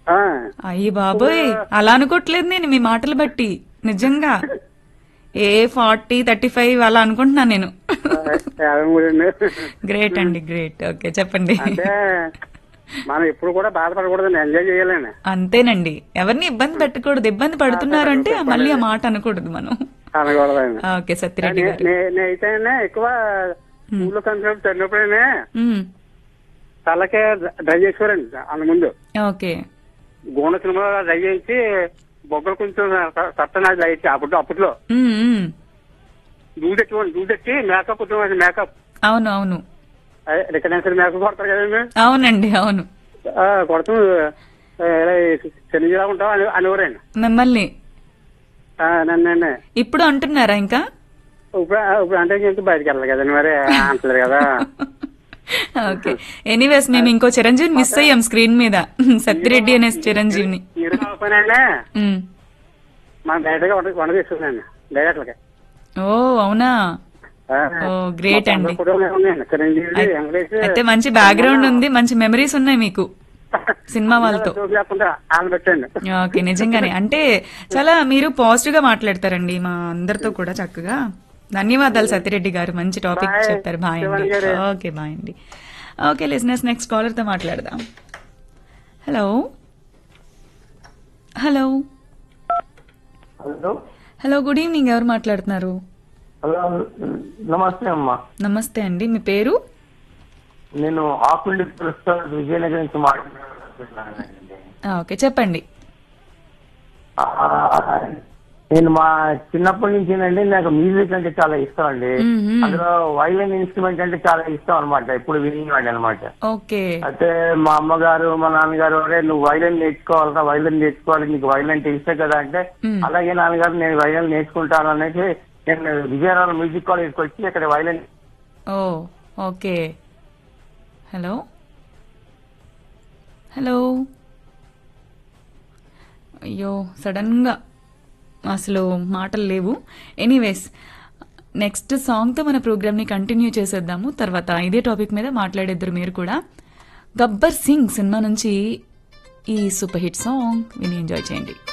ఆ, అయ్యి బాబోయ్ అలా అనుకోవట్లేదు నేను మీ మాటలు బట్టి నిజంగా ఏ ఫార్టీ థర్టీ ఫైవ్ అలా అనుకుంటున్నాను నేను యాభై మూడు అండి గ్రేట్ అండి గ్రేట్ ఓకే చెప్పండి అంటే మనం ఎప్పుడు కూడా బాధపడకూడదండి ఎంజాయ్ చేయాలండి అంతేనండి ఎవరిని ఇబ్బంది పెట్టకూడదు ఇబ్బంది పడుతున్నారంటే మళ్ళీ ఆ మాట అనకూడదు మనం అనకూడదండి ఓకే సత్యరెడ్డి గారు నేనైతే ఎక్కువ స్కూల్లో కన్సల్ట్ చదివినప్పుడైనా మ్మ్. తలకే డ్రై చేసుకోరండి అంత ముందు ఓకే గోన సినిమా డ్రై చేయించి బొగ్గలు కొంచెం సత్తన లైట్ అప్పుడు అప్పట్లో మ్మ్, మ్మ్. దూదెట్టుకోండి దూదెట్టి మేకప్ కొంచెం మేకప్ అవును అవును రికగ్నైజర్ మేకప్ కొడతారు కదండి అవునండి అవును ఆ, కొడతాం ఆ, ఇలా శనిలా ఉంటాం అని అనేవారండి మిమ్మల్ని ఆ, నన్ను ఇప్పుడు అంటున్నారా ఇంకా ఇప్పుడు ఇప్పుడు అంటే ఇంకా బయటకు వెళ్ళాలి కదండి మరి అంటలేదు కదా ఓకే ఎనీవేస్ మేము ఇంకో చిరంజీవిని మిస్ అయ్యాం స్క్రీన్ మీద సత్యరెడ్డి అనే చిరంజీవిని మీరు కాకపోయినా మ్మ్. మన డైరెక్ట్ గా వంట వంట తీసుకున్నాను డైరెక్ట్గా ఓ అవునా ఓ గ్రేట్ అండి చిరంజీవి వెంకటేష్ అయితే మంచి బ్యాక్గ్రౌండ్ ఉంది మంచి మెమరీస్ ఉన్నాయి మీకు సినిమా వాళ్ళతో లేకుండా ఆయన పెట్టండి ఓకే నిజంగానే అంటే చాలా మీరు పాజిటివ్ గా మాట్లాడతారండి మా అందరితో కూడా చక్కగా ధన్యవాదాలు సత్యరెడ్డి గారు మంచి టాపిక్ Bye. చెప్పారు బాయ్ అండి శివాని గారు. ఓకే బాయ్ అండి ఓకే లిసినర్స్ నెక్స్ట్ కాలర్ తో మాట్లాడదాం hello hello hello hello good evening ఎవరు మాట్లాడుతున్నారు హలో నమస్తే అమ్మా నమస్తే అండి మీ పేరు నేను ఆకుల్డి ప్రస్తుతం విజయనగరం నుంచి మాట్లాడుతున్నానండి ఆ, ఓకే చెప్పండి ఆ, నేను మా చిన్నప్పటి నుంచేనండి నాకు మ్యూజిక్ అంటే చాలా ఇష్టం అండి మ్మ్. అందులో వైలిన్ ఇన్స్ట్రుమెంట్ అంటే చాలా ఇష్టం అనమాట ఇప్పుడు వినేవాడి అనమాట ఓకే అయితే మా అమ్మగారు మా నాన్నగారు అరే నువ్వు వైలిన్ నేర్చుకోవాలరా వైలిన్ నేర్చుకోవాలి నీకు వైలిన్ అంటే ఇష్టం కదా అంటే మ్మ్. అలాగే నాన్నగారు నేను వైలిన్ నేర్చుకుంటాను అనేసి నేను విజయనగరం మ్యూజిక్ కాలేజ్కి వచ్చి ఇక్కడ వైలిన్ ఓ ఓకే హలో హలో అయ్యో సడన్గా అసలు మాటలు లేవు ఎనీవేస్ నెక్స్ట్ సాంగ్తో మన ప్రోగ్రామ్ని కంటిన్యూ చేసేద్దాము తర్వాత ఇదే టాపిక్ మీద మాట్లాడేద్దరు మీరు కూడా గబ్బర్ సింగ్ సినిమా నుంచి ఈ సూపర్ హిట్ సాంగ్ విని ఎంజాయ్ చేయండి